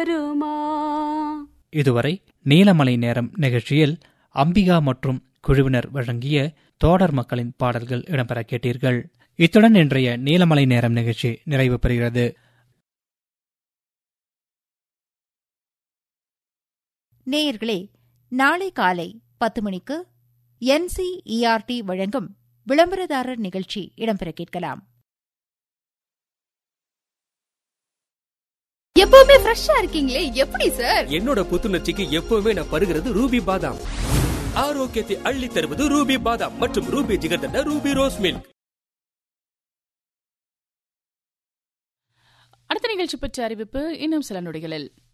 வருமா இதுவரை நீலமலை நேரம் நிகழ்ச்சியில் அம்பிகா மற்றும் குழுவினர் வழங்கிய தோடர் மக்களின் பாடல்கள் இடம்பெற கேட்டீர்கள் இத்துடன் இன்றைய நீலமலை நேரம் நிகழ்ச்சி நிறைவு பெறுகிறது நேயர்களே நாளை காலை பத்து மணிக்கு என்சிஇஆர்டி வழங்கும் விளம்பரதாரர் நிகழ்ச்சி இடம்பெற கேட்கலாம் எப்பவுமே ஃப்ரெஷ்ஷா இருக்கீங்களே எப்படி சார் என்னோட புத்துணர்ச்சிக்கு எப்பவுமே நான் பருகிறது ரூபி பாதாம் ஆரோக்கியத்தை அள்ளி தருவது ரூபி பாதாம் மற்றும் Ruby jigarthanda Ruby rose milk அடுத்த நிகழ்ச்சி பற்றிய அறிவிப்பு இன்னும் சில நொடிகளில்